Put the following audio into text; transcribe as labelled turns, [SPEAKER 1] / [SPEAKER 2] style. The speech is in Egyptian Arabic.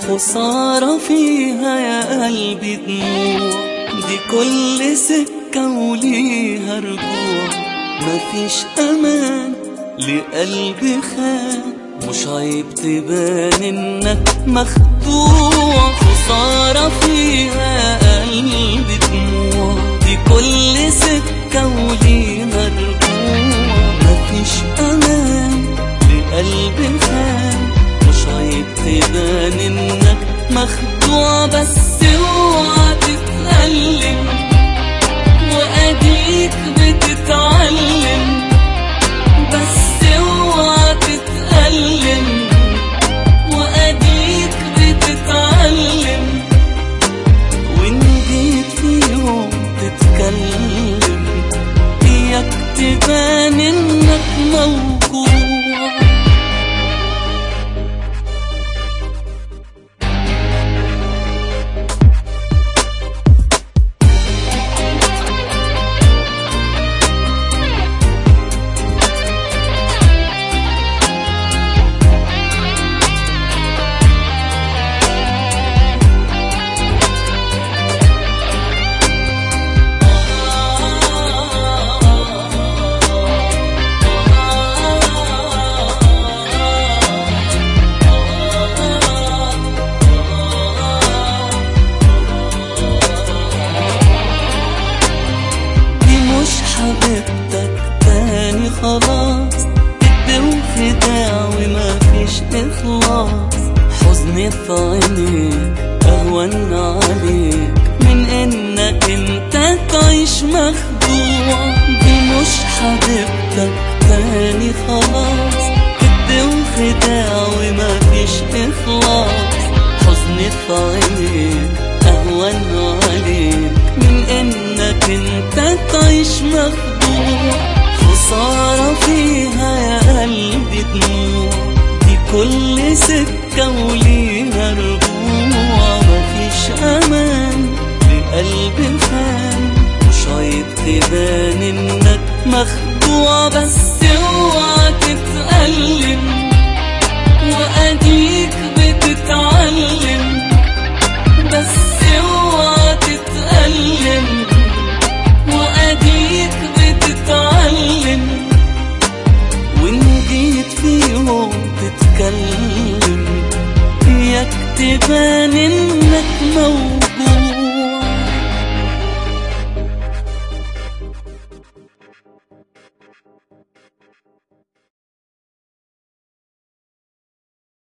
[SPEAKER 1] خسارة فيها يا قلبي دموع دي كل سكة وليها رجوع مفيش أمان لقلبي خان مش عيب تبان انك مخدوع خسارة فيها يا قلبي دموع دي كل سكة وليها رجوع مفيش أمان لقلبي خان مش عيب تبان انك مخدوع بس اوعى تتألم واديك بتتعلم بس اوعى تتألم واديك بتتعلم وان جيت في يوم تتكلم اياك تبان انك موجوع دي مش حبيبتك تاني خلاص كدب وخداع ومفيش إخلاص حزني في عينيك أهون عليك من إنك أنت تعيش مخدوع دي مش حبيبتك تاني خلاص كدب وخداع ومفيش إخلاص حزني في عينيك أهون عليك من إنك أنت تعيش مخدوع خسارة فيها يا قلبي دموع دي كل سكة وليها رجوع مفيش أمان لقلب خان مش عيب تبان إنك مخدوع بس اوعى تتألم وأديك بتتعلم بس اوعى تتألم وأديك بتتعلم وإن جيت في يوم تتكلم إياك تبان إنك